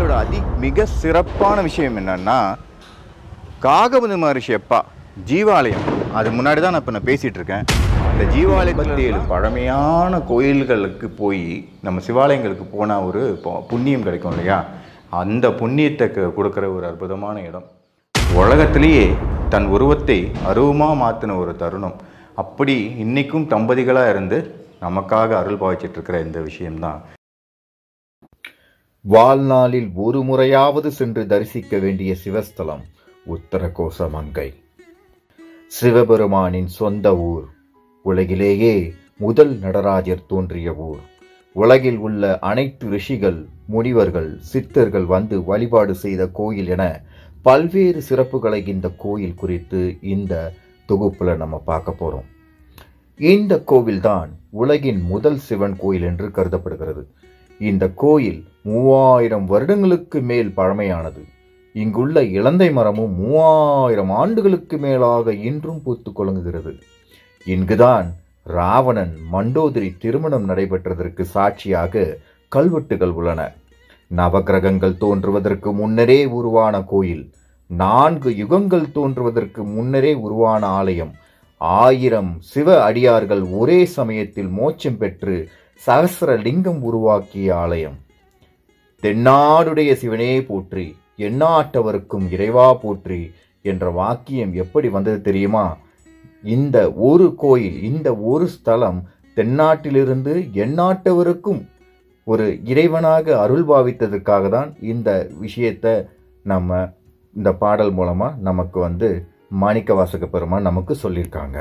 இதோட அதி மிக சிறப்பான விஷயம் என்னன்னா காகபதி மகரிஷி அப்பா ஜீவாலயம் அது முன்னாடி தான் நான் இப்போ நான் பேசிகிட்டு இருக்கேன் இந்த ஜீவாலயத்தில் ஏழு பழமையான கோயில்களுக்கு போய் நம்ம சிவாலயங்களுக்கு போனால் ஒரு பொ- புண்ணியம் கிடைக்கும் இல்லையா அந்த புண்ணியத்தை க- கொடுக்குற ஒரு அற்புதமான இடம் உலகத்திலேயே தன் உருவத்தை அருவமாக மாற்றின ஒரு தருணம் அப்படி இன்னைக்கும் தம்பதிகளாக இருந்து நமக்காக அருள் பாவிச்சிட்டு இருக்கிற இந்த விஷயம்தான் வாழ்நாளில் ஒரு முறையாவது சென்று தரிசிக்க வேண்டிய சிவஸ்தலம் உத்தரகோசமங்கை சிவபெருமானின் சொந்த ஊர் உலகிலேயே முதல் நடராஜர் தோன்றிய ஊர் உலகில் உள்ள அனைத்து ரிஷிகள் முனிவர்கள் சித்தர்கள் வந்து வழிபாடு செய்த கோயில் என பல்வேறு சிறப்புகளை இந்த கோயில் குறித்து இந்த தொகுப்புல நம்ம பார்க்க போறோம் இந்த கோவில்தான் உலகின் முதல் சிவன் கோயில் என்று கருதப்படுகிறது இந்த கோயில் மூவாயிரம் வருடங்களுக்கு மேல் பழமையானது இங்குள்ள இலந்தை மரமும் மூவாயிரம் ஆண்டுகளுக்கு மேலாக இன்றும் பூத்து குலுங்குகிறது இங்குதான் ராவணன் மண்டோதரி திருமணம் நடைபெற்றதற்கு சாட்சியாக கல்வெட்டுகள் உள்ளன நவக்கிரகங்கள் தோன்றுவதற்கு முன்னரே உருவான கோயில் நான்கு யுகங்கள் தோன்றுவதற்கு முன்னரே உருவான ஆலயம் ஆயிரம் சிவ அடியார்கள் ஒரே சமயத்தில் மோட்சம் பெற்று சகசிர லிங்கம் உருவாக்கிய ஆலயம் தென்னாடுடைய சிவனே போற்றி எந்நாட்டவருக்கும் இறைவா போற்றி என்ற வாக்கியம் எப்படி வந்தது தெரியுமா இந்த ஒரு கோயில் இந்த ஒரு ஸ்தலம் தென்னாட்டிலிருந்து எந்நாட்டவருக்கும் ஒரு இறைவனாக அருள் பாவித்ததுக்காக தான் இந்த விஷயத்தை நம்ம இந்த பாடல் மூலமா நமக்கு வந்து மாணிக்க வாசக பெருமான் நமக்கு சொல்லியிருக்காங்க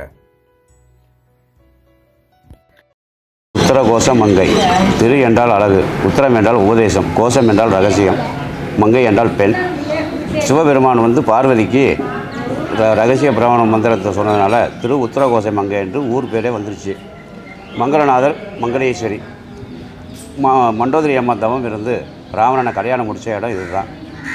உத்தர கோஷம் மங்கை திரு என்றால் அழகு உத்தரம் என்றால் உபதேசம் கோஷம் என்றால் ரகசியம் மங்கை என்றால் பெண் சிவபெருமான் வந்து பார்வதிக்கு ர- ரகசிய பிரமாண மந்திரத்தை சொன்னதுனால திரு உத்தர கோசை மங்கை என்று ஊர் பேரே வந்துருச்சு மங்களநாதர் மங்களேஸ்வரி ம மண்டோதரி அம்மா தவம் இருந்து ராவணனை கல்யாணம் முடித்த இடம் இதுதான்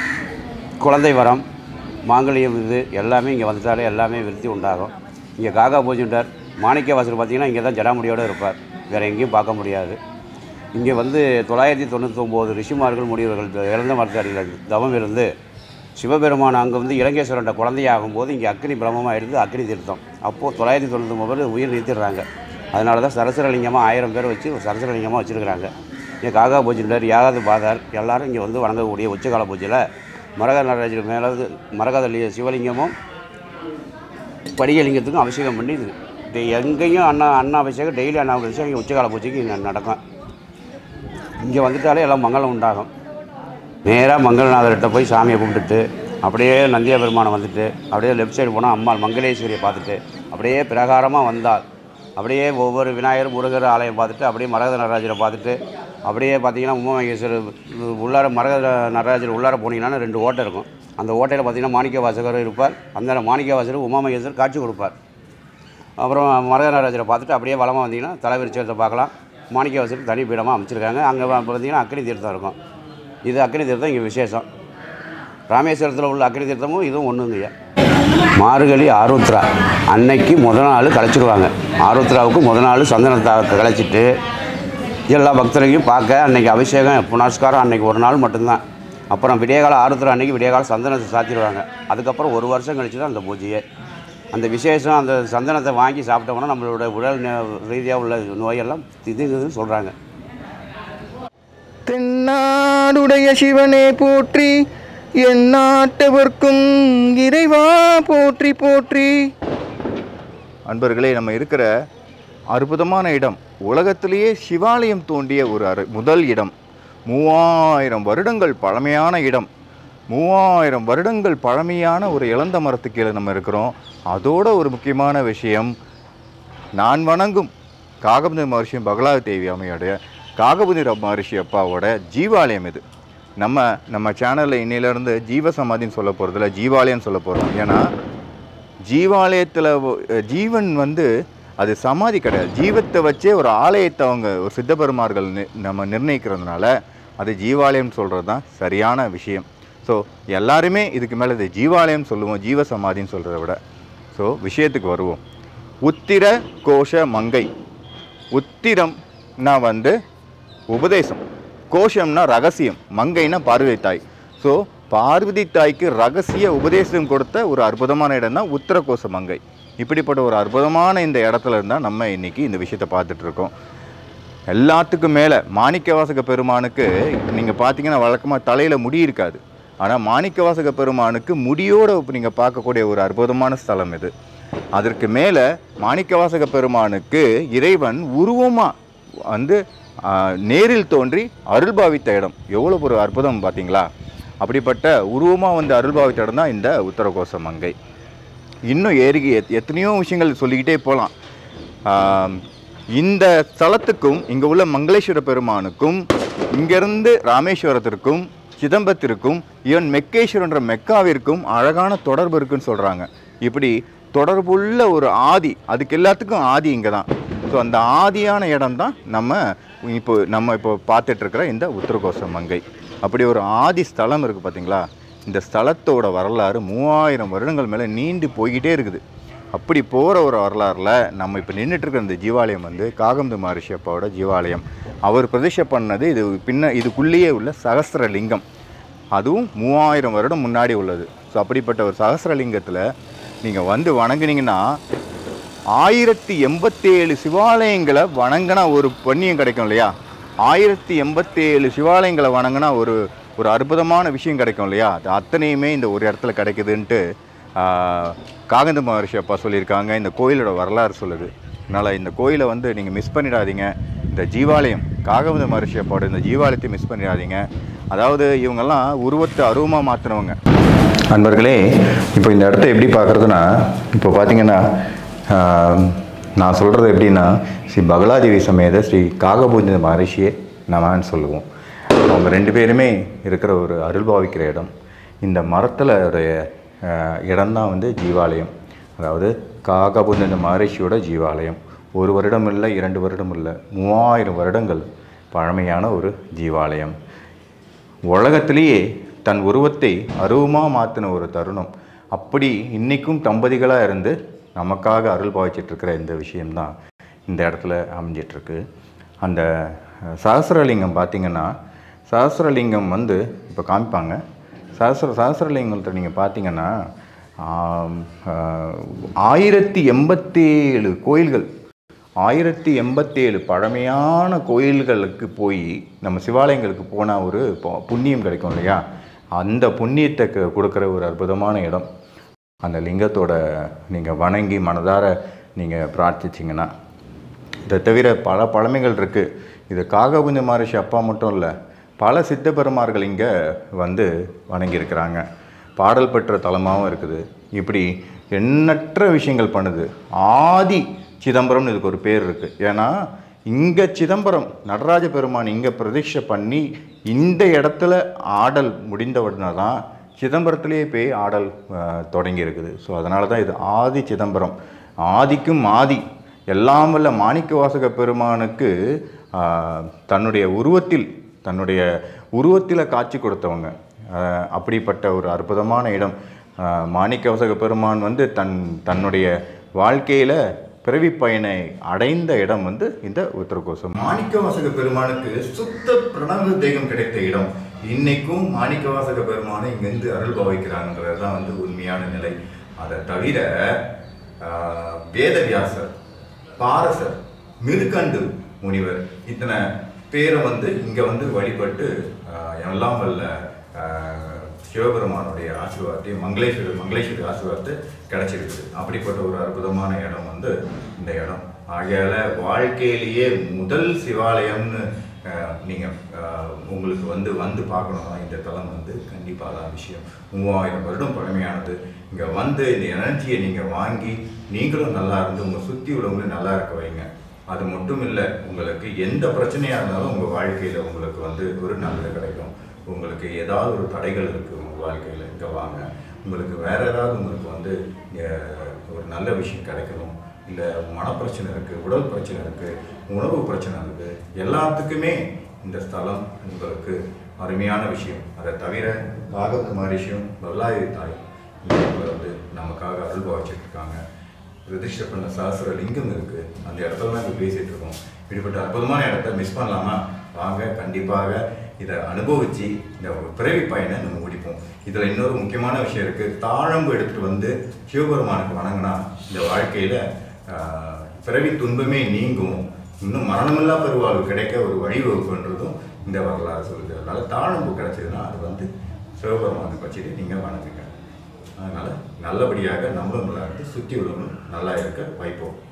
குழந்தை வரம் மாங்கல்யம் இது எல்லாமே இங்கே வந்துட்டாலே எல்லாமே விருத்தி உண்டாகும் இங்கே காகா பூஜைண்டார் மாணிக்க வாசல் பார்த்தீங்கன்னா இங்கே தான் ஜடாமுடியோடு இருப்பார் வேறு எங்கேயும் பார்க்க முடியாது இங்கே வந்து தொள்ளாயிரத்தி தொண்ணூத்தொம்போது ரிஷிமார்கள் முனிவர்கள் த- இறந்த மரத்தடியில் தவம் இருந்து சிவபெருமான் அங்கே வந்து இலங்கேஸ்வரன் குழந்தையாகும் போது இங்கே அக்னி பிரம்மமாக இருந்து அக்னி தீர்த்தம் அப்போது தொள்ளாயிரத்தி தொண்ணூத்தொம்பது உயிர் நீத்திடுறாங்க அதனால தான் சரசரலிங்கமாக ஆயிரம் பேர் வச்சு ஒரு சரசரலிங்கமாக வச்சுருக்கிறாங்க இங்கே காகா பூஜைண்டார் யாகாது பாதார் எல்லாரும் இங்கே வந்து வணங்கக்கூடிய உச்சகால பூஜையில் மரக நடராஜர் மேலே மரகத லி- சிவலிங்கமும் படிகலிங்கத்துக்கும் அபிஷேகம் பண்ணி இது டெய்- எங்கேயும் அண்ணா அண்ணா அபிஷேகம் டெய்லி அண்ணா அபிஷேகம் இங்கே உச்சகால பூஜைக்கு இங்கே நடக்கும் இங்கே வந்துட்டாலே எல்லாம் மங்களம் உண்டாகும் நேராக மங்களநாதர்கிட்ட போய் சாமியை கும்பிட்டுட்டு அப்படியே நந்தியா பெருமானை வந்துட்டு அப்படியே லெஃப்ட் சைடு போனால் அம்மாள் மங்களேஸ்வரியை பார்த்துட்டு அப்படியே பிரகாரமாக வந்தால் அப்படியே ஒவ்வொரு விநாயகர் முருகர் ஆலயம் பார்த்துட்டு அப்படியே மரகத நடராஜரை பார்த்துட்டு அப்படியே பார்த்தீங்கன்னா உமாமகேஸ்வரர் உள்ளார மரகத நடராஜர் உள்ளார போனீங்கன்னா ரெண்டு ஓட்டை இருக்கும் அந்த ஓட்டையில் பார்த்தீங்கன்னா மாணிக்க வாசகர் இருப்பார் அந்த மாணிக்க வாசகர் உமாமகேஸ்வரர் காட்சி கொடுப்பார் அப்புறம் மரகத நடராஜரை பார்த்துட்டு அப்படியே வளமாக வந்தீங்கன்னா தலைவிரிச்சத்தை பார்க்கலாம் மாணிக்க வாசகர் தனி பீடமாக அமைச்சிருக்காங்க அங்கே பார்த்தீங்கன்னா அக்னி தீர்த்தம் இருக்கும் இது அக்னி தீர்த்தம் இங்கே விசேஷம் ராமேஸ்வரத்தில் உள்ள அக்னி தீர்த்தமும் இதுவும் ஒன்றுங்கய்யா மார்கழி ஆருத்ரா அன்னைக்கு முத நாள் கலைச்சிடுவாங்க ஆருத்ராவுக்கு முத நாள் சந்தனத்தை கலைச்சிட்டு எல்லா பக்தரையும் பார்க்க அன்னைக்கு அபிஷேகம் புனஸ்காரம் அன்னைக்கு ஒரு நாள் மட்டும்தான் அப்புறம் விடியகால ஆருத்ரா அன்னைக்கு விடியகால சந்தனத்தை சாத்திடுவாங்க அதுக்கப்புறம் ஒரு வருஷம் கழிச்சு தான் அந்த பூஜையே அந்த விசேஷம் அந்த சந்தனத்தை வாங்கி சாப்பிட்டோம்னா நம்மளோட உடல் ரீதியாக உள்ள நோயெல்லாம் இதுன்னு சொல்கிறாங்க தென்னாடுடைய சிவனே போற்றி என் நாட்டவர்க்கும் இறைவா போற்றி போற்றி அன்பர்களே நம்ம இருக்கிற அற்புதமான இடம் உலகத்திலேயே சிவாலயம் தோண்டிய ஒரு அரு முதல் இடம் மூவாயிரம் வருடங்கள் பழமையான இடம் மூவாயிரம் வருடங்கள் பழமையான ஒரு இளந்த மரத்துக்கு கீழே நம்ம இருக்கிறோம் அதோட ஒரு முக்கியமான விஷயம் நான் வணங்கும் காகபுதி மகர்ஷியும் பகலாத தேவி அம்மையோடைய காகபுதி மகர்ஷி அப்பாவோட ஜீவாலயம் இது நம்ம நம்ம சேனலில் இன்னிலேருந்து ஜீவ சமாதின்னு சொல்ல போகிறதில்ல ஜீவாலயம்னு சொல்ல போகிறோம் ஏன்னா ஜீவாலயத்தில் ஜீவன் வந்து அது சமாதி கிடையாது ஜீவத்தை வச்சே ஒரு ஆலயத்தை அவங்க ஒரு சித்தபெருமார்கள் நி- நம்ம நிர்ணயிக்கிறதுனால அது ஜீவாலயம் சொல்கிறது தான் சரியான விஷயம் ஸோ எல்லாருமே இதுக்கு மேலே இது ஜீவாலயம் சொல்லுவோம் ஜீவ சமாதின்னு சொல்கிறத விட ஸோ விஷயத்துக்கு வருவோம் உத்திர கோஷ மங்கை உத்திரம்னா வந்து உபதேசம் கோஷம்னா ரகசியம் மங்கைனா பார்வதி தாய் ஸோ பார்வதி தாய்க்கு ரகசிய உபதேசம் கொடுத்த ஒரு அற்புதமான இடம் தான் உத்தரகோச மங்கை இப்படிப்பட்ட ஒரு அற்புதமான இந்த இடத்துல இருந்தால் நம்ம இன்னைக்கு இந்த விஷயத்தை பார்த்துட்டு இருக்கோம் எல்லாத்துக்கும் மேலே மாணிக்கவாசக பெருமானுக்கு நீங்கள் பார்த்தீங்கன்னா வழக்கமாக தலையில் முடி இருக்காது ஆனால் மாணிக்கவாசக பெருமானுக்கு முடியோடு நீங்கள் பார்க்கக்கூடிய ஒரு அற்புதமான ஸ்தலம் இது அதற்கு மேலே மாணிக்கவாசக பெருமானுக்கு இறைவன் உருவமாக வந்து ஆ, நேரில் தோன்றி அருள்பாவித்த இடம் எவ்வளோ ஒரு அற்புதம் பார்த்தீங்களா அப்படிப்பட்ட உருவமாக வந்து அருள்பாவித்த இடம் தான் இந்த உத்தரகோச மங்கை இன்னும் ஏறி எத்- எத்தனையோ விஷயங்கள் சொல்லிக்கிட்டே போகலாம் ஆம், இந்த ஸ்தலத்துக்கும் இங்கே உள்ள மங்களேஸ்வர பெருமானுக்கும் இங்கேருந்து ராமேஸ்வரத்திற்கும் சிதம்பரத்திற்கும் ஈவன் மெக்கேஸ்வரன்ற மெக்காவிற்கும் அழகான தொடர்பு இருக்குன்னு சொல்கிறாங்க இப்படி தொடர்புள்ள ஒரு ஆதி அதுக்கு எல்லாத்துக்கும் ஆதி இங்கே தான் ஸோ அந்த ஆதியான இடம் தான் நம்ம இப்போ நம்ம இப்போ பார்த்துட்டு இருக்கிற இந்த உத்தரகோச மங்கை அப்படி ஒரு ஆதி ஸ்தலம் இருக்குது பார்த்தீங்களா இந்த ஸ்தலத்தோட வரலாறு மூவாயிரம் வருடங்கள் மேலே நீண்டு போய்கிட்டே இருக்குது அப்படி போகிற ஒரு வரலாறில் நம்ம இப்போ நின்றுட்டு இருக்கிற இந்த ஜீவாலயம் வந்து காகம்பு மகரிஷி அப்பாவோட ஜீவாலயம் அவர் பிரதிஷ்டை பண்ணது இது பின்ன இதுக்குள்ளேயே உள்ள சகஸ்திரலிங்கம் அதுவும் மூவாயிரம் வருடம் முன்னாடி உள்ளது ஸோ அப்படிப்பட்ட ஒரு சகஸ்திரலிங்கத்தில் நீங்கள் வந்து வணங்குனீங்கன்னா ஆயிரத்தி எண்பத்தேழு சிவாலயங்களை வணங்கினா ஒரு புண்ணியம் கிடைக்கும் இல்லையா ஆயிரத்தி எண்பத்தேழு சிவாலயங்களை வணங்கினா ஒரு ஒரு அற்புதமான விஷயம் கிடைக்கும் இல்லையா அது அத்தனையுமே இந்த ஒரு இடத்துல கிடைக்குதுன்ட்டு ஆஹ், காகந்த மகர்ஷி அப்பா சொல்லியிருக்காங்க இந்த கோயிலோட வரலாறு சொல்லுது அதனால் இந்த கோயிலை வந்து நீங்கள் மிஸ் பண்ணிடாதீங்க இந்த ஜீவாலயம் காகவந்த மகர்ஷி அப்பாவோட இந்த ஜீவாலயத்தை மிஸ் பண்ணிடாதீங்க அதாவது இவங்கெல்லாம் உருவத்தை அருவமாக மாற்றினவங்க நண்பர்களே இப்போ இந்த இடத்த எப்படி பார்க்குறதுனா இப்போ பார்த்தீங்கன்னா ஆம், நான் சொல்கிறது எப்படின்னா ஸ்ரீ பகலாதேவி சமேத ஸ்ரீ காகபூஜ மகரிஷியே நமன்னு சொல்லுவோம் அவங்க ரெண்டு பேருமே இருக்கிற ஒரு அருள்பாவிக்கிற இடம் இந்த மரத்தில் இடம்தான் வந்து ஜீவாலயம் அதாவது காகபுந்த மகரிஷியோட ஜீவாலயம் ஒரு வருடம் இல்லை இரண்டு வருடம் இல்லை மூவாயிரம் வருடங்கள் பழமையான ஒரு ஜீவாலயம் உலகத்திலேயே தன் உருவத்தை அருவமாக மாற்றின ஒரு தருணம் அப்படி இன்றைக்கும் தம்பதிகளாக இருந்து நமக்காக அருள் பாவிச்சிட்டு இருக்கிற இந்த விஷயம்தான் இந்த இடத்துல அமைஞ்சிட்ருக்கு அந்த அஹ், சஹஸ்ரலிங்கம் பார்த்திங்கன்னா சஹஸ்ரலிங்கம் வந்து இப்போ காமிப்பாங்க சஹஸ்ர சஹஸ்ரலிங்கத்தை நீங்கள் பார்த்தீங்கன்னா ஆம், அஹ், ஆயிரத்தி எண்பத்தேழு கோயில்கள் ஆயிரத்தி எண்பத்தேழு பழமையான கோயில்களுக்கு போய் நம்ம சிவாலயங்களுக்கு போனால் ஒரு பொ- புண்ணியம் கிடைக்கும் இல்லையா அந்த புண்ணியத்தை க- கொடுக்குற ஒரு அற்புதமான இடம் அந்த லிங்கத்தோட நீங்கள் வணங்கி மனதார நீங்கள் பிரார்த்திச்சிங்கன்னா இதை தவிர பல பழமைகள் இருக்குது இது காகபுஞ்ச மகரிஷி அப்பா மட்டும் இல்லை பல சித்த பெருமார்கள் இங்கே வந்து வணங்கியிருக்கிறாங்க பாடல் பெற்ற தலமாகவும் இருக்குது இப்படி எண்ணற்ற விஷயங்கள் பண்ணுது ஆதி சிதம்பரம்னு இதுக்கு ஒரு பேர் இருக்குது ஏன்னா இங்கே சிதம்பரம் நடராஜ பெருமான் இங்கே பிரதிஷ்டை பண்ணி இந்த இடத்துல ஆடல் முடிந்த உடனே தான் சிதம்பரத்திலேயே போய் ஆடல் அஹ், தொடங்கி இருக்குது ஸோ அதனால தான் இது ஆதி சிதம்பரம் ஆதிக்கும் ஆதி எல்லாம் வல்ல மாணிக்க வாசக பெருமானுக்கு ஆஹ், தன்னுடைய உருவத்தில் தன்னுடைய உருவத்தில் காட்சி கொடுத்தவங்க ஆஹ், அப்படிப்பட்ட ஒரு அற்புதமான இடம் ஆஹ், மாணிக்க வாசக பெருமான் வந்து தன் தன்னுடைய வாழ்க்கையில் பிறவி பயனை அடைந்த இடம் வந்து இந்த உத்தரகோசம் மாணிக்கவாசக பெருமானுக்கு சுத்த பிரணவ தேகம் கிடைத்த இடம் இன்னைக்கும் மாணிக்கவாசக பெருமானை இங்கிருந்து அருள் பாவிக்கிறாங்கன்றது தான் வந்து உண்மையான நிலை அதை தவிர ஆஹ், வேதவியாசர் பாரசர் மிருகண்டு முனிவர் இத்தனை பேரை வந்து இங்கே வந்து வழிபட்டு ஆஹ், எல்லாம் வல்ல ஆஹ், சிவபெருமானுடைய ஆசீர்வாதத்தை மங்களேஸ்வரர் மங்களேஸ்வரி ஆசீர்வாதத்தை கிடைச்சிருக்குது அப்படிப்பட்ட ஒரு அற்புதமான இடம் வந்து இந்த இடம் ஆகையால வாழ்க்கையிலேயே முதல் சிவாலயம்னு ஆஹ், நீங்க ஆஹ், உங்களுக்கு வந்து வந்து பார்க்கணும்னா இந்த தலம் வந்து கண்டிப்பாக தான் விஷயம் மூவாயிரம் வருடம் பழமையானது இங்கே வந்து இந்த எனர்ஜியை நீங்கள் வாங்கி நீங்களும் நல்லா இருந்து உங்கள் சுற்றி உள்ளவங்களும் நல்லா இருக்க வைங்க அது மட்டும் இல்லை உங்களுக்கு எந்த பிரச்சனையாக இருந்தாலும் உங்கள் வாழ்க்கையில் உங்களுக்கு வந்து ஒரு நல்லது கிடைக்கும் உங்களுக்கு ஏதாவது ஒரு தடைகள் இருக்குது உங்கள் வாழ்க்கையில் இங்கே வாங்க உங்களுக்கு வேறு ஏதாவது உங்களுக்கு வந்து அஹ், ஒரு நல்ல விஷயம் கிடைக்கணும் இல்லை மனப்பிரச்சனை இருக்குது உடல் பிரச்சனை இருக்குது உணவு பிரச்சனை இருக்குது எல்லாத்துக்குமே இந்த ஸ்தலம் உங்களுக்கு அருமையான விஷயம் அதை தவிர பாகவத மகரிஷியும் வல்லாயுரி தாய் இந்த இடத்துல வந்து நமக்காக அருள் பாவிச்சிட்டு இருக்காங்க பிரதிஷ்டை பண்ண சாஸ்திர லிங்கம் இருக்குது அந்த இடத்துல தான் இப்போ பேசிகிட்டு இருக்கோம் இப்படிப்பட்ட அற்புதமான இடத்த மிஸ் பண்ணலாமா வாங்க கண்டிப்பாக இதை அனுபவித்து இந்த பிறவி பயனை நம்ம முடிப்போம் இதில் இன்னொரு முக்கியமான விஷயம் இருக்குது தாழம்பு எடுத்துகிட்டு வந்து சிவபெருமானுக்கு வணங்கினா இந்த வாழ்க்கையில் பிறவி துன்பமே நீங்கும் இன்னும் மரணமில்லா பெருவாழ்வு கிடைக்க ஒரு வழிவகுப்புன்றதும் இந்த வரலாறு சொல்லுது அதனால் தாழம்பு கிடைச்சதுன்னா அது வந்து சிவபெருமானுக்கு வச்சுட்டு நீங்கள் வணங்குங்க அதனால் நல்லபடியாக நம்மளும் நல்லா இருந்து சுற்றி உள்ளவங்களும் நல்லா இருக்க வைப்போம்